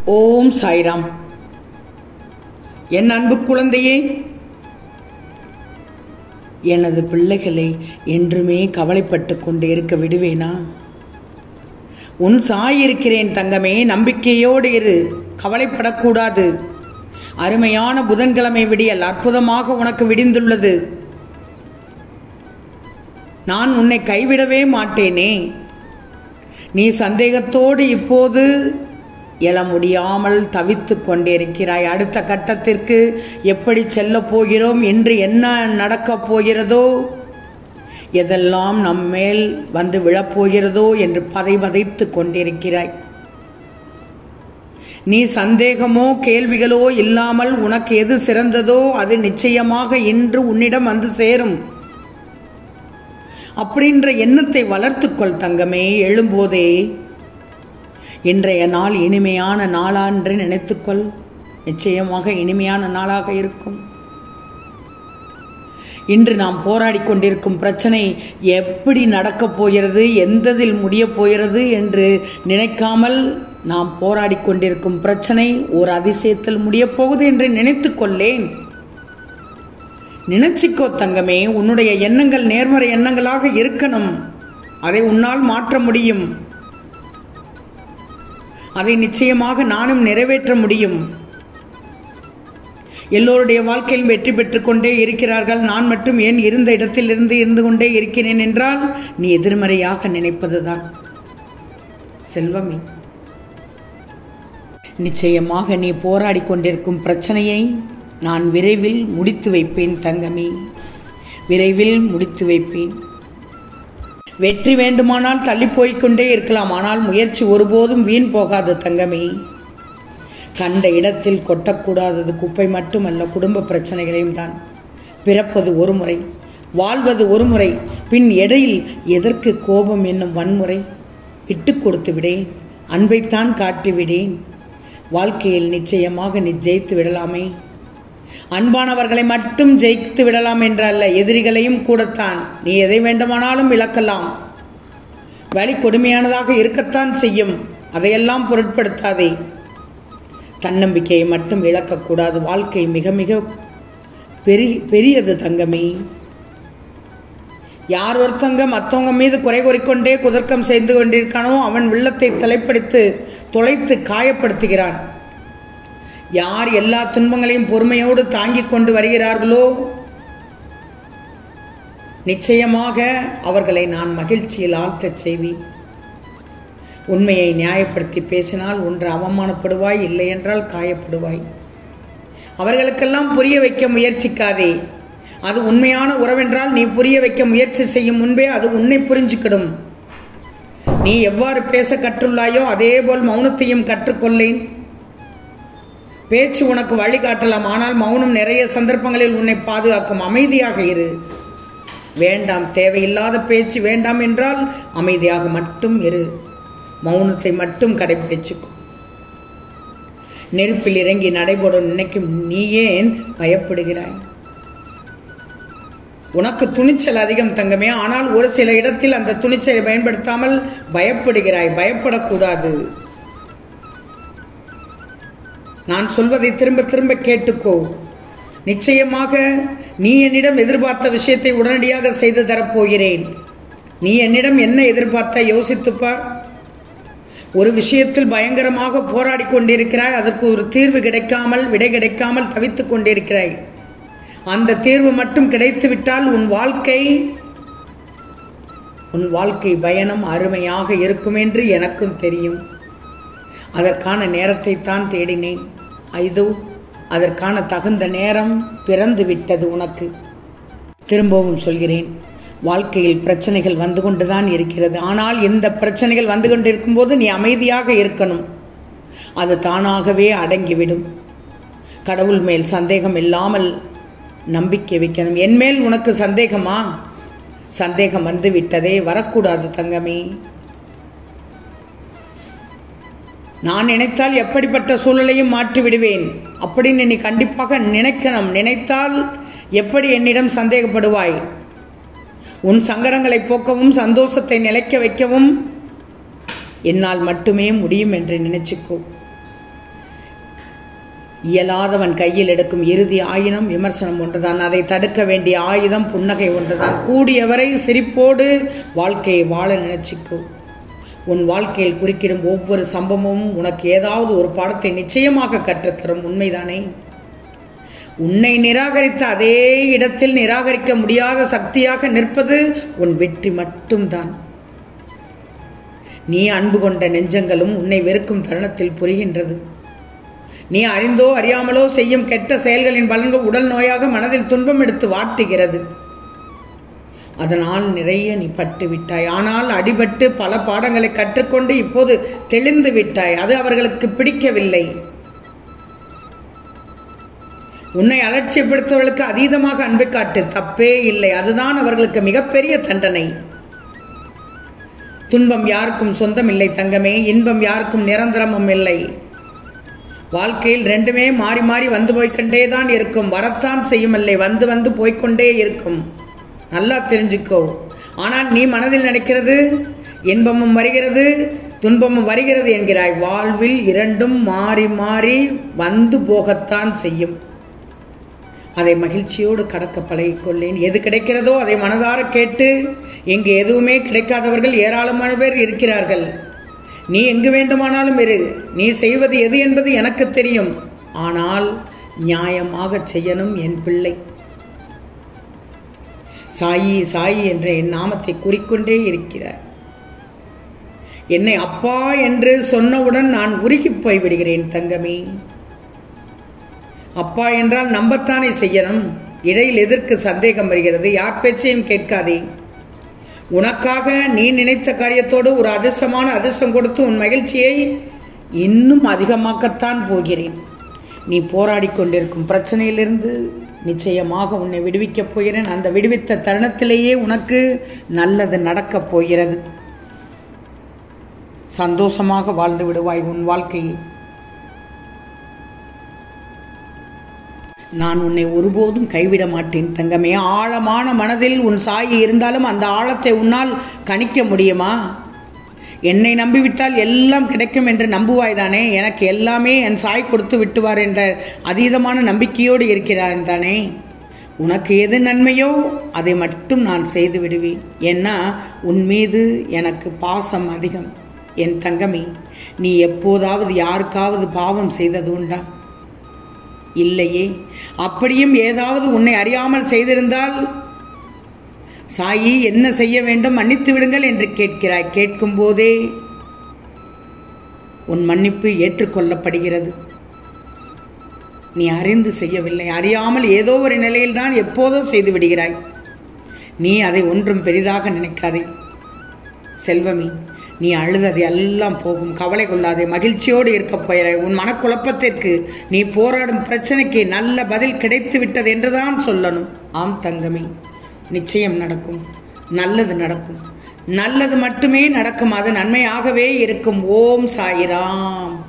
ஓம் சாய்ராம் என் அன்பு குழந்தையே எனது பிள்ளைகளை என்றுமே கவலைப்பட்டு கொண்டு இருக்க விடுவேனா உன் சாய் இருக்கிறேன் தங்கமே நம்பிக்கையோடு இரு கவலைப்படக்கூடாது அருமையான புதன்கிழமை விடியல் அற்புதமாக உனக்கு விடிந்துள்ளது நான் உன்னை கைவிடவே மாட்டேனே நீ சந்தேகத்தோடு இப்போது எழ முடியாமல் தவித்து கொண்டிருக்கிறாய் அடுத்த கட்டத்திற்கு எப்படி செல்லப் போகிறோம் என்று என்ன நடக்கப் போகிறதோ எதெல்லாம் நம் மேல் வந்து விழப்போகிறதோ என்று பதை வதைத்து கொண்டிருக்கிறாய் நீ சந்தேகமோ கேள்விகளோ இல்லாமல் உனக்கு எது சிறந்ததோ அது நிச்சயமாக இன்று உன்னிடம் வந்து சேரும் அப்படின்ற எண்ணத்தை வளர்த்துக்கொள் தங்கமே எழும்போதே இன்றைய நாள் இனிமையான நாளான்று நினைத்துக்கொள் நிச்சயமாக இனிமையான நாளாக இருக்கும் இன்று நாம் போராடி கொண்டிருக்கும் பிரச்சனை எப்படி நடக்கப் போகிறது எந்ததில் முடியப் போகிறது என்று நினைக்காமல் நாம் போராடி கொண்டிருக்கும் பிரச்சனை ஒரு அதிசயத்தில் முடியப் போகுது என்று நினைத்து கொள்ளேன் நினைச்சிக்கோ தங்கமே உன்னுடைய எண்ணங்கள் நேர்மறை எண்ணங்களாக இருக்கணும் அதை உன்னால் மாற்ற முடியும் அதை நிச்சயமாக நானும் நிறைவேற்ற முடியும் எல்லோருடைய வாழ்க்கையில் வெற்றி பெற்று கொண்டே இருக்கிறார்கள் நான் மட்டும் ஏன் இருந்த இடத்திலிருந்து இருந்து கொண்டே இருக்கிறேன் என்றால் நீ எதிர்மறையாக நினைப்பதுதான் செல்வமே நிச்சயமாக நீ போராடி கொண்டிருக்கும் பிரச்சனையை நான் விரைவில் முடித்து வைப்பேன் தங்கமே விரைவில் முடித்து வைப்பேன் வெற்றி வேண்டுமானால் தள்ளி போய்க்கொண்டே இருக்கலாம் ஆனால் முயற்சி ஒருபோதும் வீண் போகாது தங்கமே கண்ட இடத்தில் கொட்டக்கூடாதது குப்பை மட்டுமல்ல குடும்ப பிரச்சனைகளையும் தான் பிறப்பது ஒரு முறை வாழ்வது ஒரு முறை பின் இடையில் எதற்கு கோபம் என்னும் வன்முறை விட்டு கொடுத்து விடேன் அன்பைத்தான் காட்டிவிடேன் வாழ்க்கையில் நிச்சயமாக நீ ஜெயித்து விடலாமே அன்பானவர்களை மட்டும் ஜெயித்து விடலாம் என்றல்ல எதிரிகளையும் கூடத்தான் நீ எதை வேண்டுமானாலும் இழக்கலாம் வழி கொடுமையானதாக இருக்கத்தான் செய்யும் அதையெல்லாம் பொருட்படுத்தாதே தன்னம்பிக்கையை மட்டும் இழக்கக்கூடாது வாழ்க்கை மிக மிக பெரிய பெரியது தங்கமே யார் ஒருத்தங்க மற்றவங்க மீது குறை கூறிக்கொண்டே குதர்க்கம் செய்து கொண்டிருக்கானோ அவன் உள்ளத்தை தலைப்படுத்து தொலைத்து காயப்படுத்துகிறான் யார் எல்லா துன்பங்களையும் பொறுமையோடு தாங்கிக் கொண்டு வருகிறார்களோ நிச்சயமாக அவர்களை நான் மகிழ்ச்சியில் ஆழ்த்தச் செய்வேன் உண்மையை நியாயப்படுத்தி பேசினால் ஒன்று அவமானப்படுவாய் இல்லை என்றால் காயப்படுவாய் அவர்களுக்கெல்லாம் புரிய வைக்க முயற்சிக்காதே அது உண்மையான உறவென்றால் நீ புரிய வைக்க முயற்சி செய்யும் முன்பே அது உன்னை புரிஞ்சுக்கிடும் நீ எவ்வாறு பேச கற்றுள்ளாயோ அதேபோல் மௌனத்தையும் கற்றுக்கொள்ளேன் பேச்சு உனக்கு வழிகாட்டலாம் ஆனால் மௌனம் நிறைய சந்தர்ப்பங்களில் உன்னை பாதுகாக்கும் அமைதியாக இரு வேண்டாம் தேவையில்லாத பேச்சு வேண்டாம் என்றால் அமைதியாக மட்டும் இரு மௌனத்தை மட்டும் கடைபிடிச்சுக்கும் நெருப்பில் இறங்கி நடைபோடும் நினைக்கும் நீ ஏன் பயப்படுகிறாய் உனக்கு துணிச்சல் அதிகம் தங்கமே ஆனால் ஒரு சில இடத்தில் அந்த துணிச்சலை பயன்படுத்தாமல் பயப்படுகிறாய் பயப்படக்கூடாது நான் சொல்வதை திரும்ப திரும்ப கேட்டுக்கோ நிச்சயமாக நீ என்னிடம் எதிர்பார்த்த விஷயத்தை உடனடியாக செய்து தரப்போகிறேன் நீ என்னிடம் என்ன எதிர்பார்த்த யோசித்துப்பார் ஒரு விஷயத்தில் பயங்கரமாக போராடி கொண்டிருக்கிறாய் அதற்கு ஒரு தீர்வு கிடைக்காமல் விடை கிடைக்காமல் தவித்து கொண்டிருக்கிறாய் அந்த தீர்வு மட்டும் கிடைத்துவிட்டால் உன் வாழ்க்கை உன் வாழ்க்கை பயணம் அருமையாக இருக்கும் என்று எனக்கும் தெரியும் அதற்கான நேரத்தை தான் தேடினேன் ஐதோ அதற்கான தகுந்த நேரம் பிறந்து விட்டது உனக்கு திரும்பவும் சொல்கிறேன் வாழ்க்கையில் பிரச்சனைகள் வந்து கொண்டுதான் இருக்கிறது ஆனால் இந்த பிரச்சனைகள் வந்து கொண்டிருக்கும் போது நீ அமைதியாக இருக்கணும் அது தானாகவே அடங்கிவிடும் கடவுள் மேல் சந்தேகம் இல்லாமல் நம்பிக்கை வைக்கணும் என் மேல் உனக்கு சந்தேகமா சந்தேகம் வந்து விட்டதே வரக்கூடாது தங்கமே நான் நினைத்தால் எப்படிப்பட்ட சூழலையும் மாற்றி விடுவேன் அப்படின்னு நீ கண்டிப்பாக நினைக்கணும் நினைத்தால் எப்படி என்னிடம் சந்தேகப்படுவாய் உன் சங்கடங்களை போக்கவும் சந்தோஷத்தை நிலைக்க வைக்கவும் என்னால் மட்டுமே முடியும் என்று நினைச்சுக்கோ இயலாதவன் கையில் எடுக்கும் இறுதி ஆயுதம் விமர்சனம் ஒன்றுதான் அதை தடுக்க வேண்டிய ஆயுதம் புன்னகை ஒன்றுதான் கூடியவரை சிரிப்போடு வாழ்க்கையை வாழ நினைச்சிக்கோ உன் வாழ்க்கையில் குறுக்கிடும் ஒவ்வொரு சம்பவமும் உனக்கு ஏதாவது ஒரு பாடத்தை நிச்சயமாக கற்றுத்தரும் உண்மைதானே உன்னை நிராகரித்த அதே இடத்தில் நிராகரிக்க முடியாத சக்தியாக நிற்பது உன் வெற்றி மட்டும்தான் நீ அன்பு கொண்ட நெஞ்சங்களும் உன்னை வெறுக்கும் தருணத்தில் புரிகின்றது நீ அறிந்தோ அறியாமலோ செய்யும் கெட்ட செயல்களின் பலன்கள் உடல் நோயாக மனதில் துன்பம் எடுத்து வாட்டுகிறது அதனால் நிறைய நீ பட்டு விட்டாய் ஆனால் அடிபட்டு பல பாடங்களை கற்றுக்கொண்டு இப்போது தெளிந்து விட்டாய் அது அவர்களுக்கு பிடிக்கவில்லை உன்னை அலட்சியப்படுத்தவர்களுக்கு அதீதமாக அன்பை காட்டு தப்பே இல்லை அதுதான் அவர்களுக்கு மிகப்பெரிய தண்டனை துன்பம் யாருக்கும் சொந்தம் இல்லை தங்கமே இன்பம் யாருக்கும் நிரந்தரமும் இல்லை வாழ்க்கையில் ரெண்டுமே மாறி மாறி வந்து போய்கொண்டே தான் இருக்கும் வரத்தான் செய்யுமில்லை வந்து வந்து போய்கொண்டே இருக்கும் நல்லா தெரிஞ்சுக்கோ ஆனால் நீ மனதில் நினைக்கிறது இன்பமும் வருகிறது துன்பமும் வருகிறது என்கிறாய் வாழ்வில் இரண்டும் மாறி மாறி வந்து போகத்தான் செய்யும் அதை மகிழ்ச்சியோடு கடக்க பழகிக்கொள்ளேன் எது கிடைக்கிறதோ அதை மனதார கேட்டு இங்கு எதுவுமே கிடைக்காதவர்கள் ஏராளமான பேர் இருக்கிறார்கள் நீ எங்கு வேண்டுமானாலும் இரு நீ செய்வது எது என்பது எனக்கு தெரியும் ஆனால் நியாயமாக செய்யணும் என் பிள்ளை சாயி சாயி என்ற என் நாமத்தை கூறிக்கொண்டே இருக்கிறார் என்னை அப்பா என்று சொன்னவுடன் நான் உருகி போய் விடுகிறேன் தங்கமே அப்பா என்றால் நம்பத்தானே செய்யணும் இடையில் எதற்கு சந்தேகம் வருகிறது யார் பேச்சையும் கேட்காதே உனக்காக நீ நினைத்த காரியத்தோடு ஒரு அதிர்ஷ்டமான அதிர்ஷ்டம் கொடுத்து உன் மகிழ்ச்சியை இன்னும் அதிகமாக்கத்தான் போகிறேன் நீ போராடி கொண்டிருக்கும் பிரச்சனையிலிருந்து நிச்சயமாக உன்னை விடுவிக்கப் போகிறேன் அந்த விடுவித்த தருணத்திலேயே உனக்கு நல்லது நடக்கப் போகிறது சந்தோஷமாக வாழ்ந்து விடுவாய் உன் வாழ்க்கையில் நான் உன்னை ஒருபோதும் கைவிட மாட்டேன் தங்கமே ஆழமான மனதில் உன் சாயி இருந்தாலும் அந்த ஆழத்தை உன்னால் கணிக்க முடியுமா என்னை நம்பிவிட்டால் எல்லாம் கிடைக்கும் என்று நம்புவாய் தானே எனக்கு எல்லாமே என் சாய் கொடுத்து விட்டுவார் என்ற அதீதமான நம்பிக்கையோடு இருக்கிறான் தானே உனக்கு எது நன்மையோ அதை மட்டும் நான் செய்து விடுவேன் ஏன்னா உன் மீது எனக்கு பாசம் அதிகம் என் தங்கமே நீ எப்போதாவது யாருக்காவது பாவம் செய்தது உண்டா இல்லையே அப்படியும் ஏதாவது உன்னை அறியாமல் செய்திருந்தால் சாயி என்ன செய்ய வேண்டும் மன்னித்து விடுங்கள் என்று கேட்கிறாய் கேட்கும் போதே உன் மன்னிப்பு ஏற்றுக்கொள்ளப்படுகிறது நீ அறிந்து செய்யவில்லை அறியாமல் ஏதோ ஒரு நிலையில்தான் எப்போதோ செய்து விடுகிறாய் நீ அதை ஒன்றும் பெரிதாக நினைக்காதே செல்வமி நீ அழுதது எல்லாம் போகும் கவலை கொள்ளாதே மகிழ்ச்சியோடு இருக்கப் போகிறாய் உன் மனக்குழப்பத்திற்கு நீ போராடும் பிரச்சனைக்கு நல்ல பதில் கிடைத்து விட்டது என்றுதான் சொல்லணும் ஆம் தங்கமே நிச்சயம் நடக்கும் நல்லது நடக்கும் நல்லது மட்டுமே நடக்கும் அது நன்மையாகவே இருக்கும் ஓம் சாயிராம்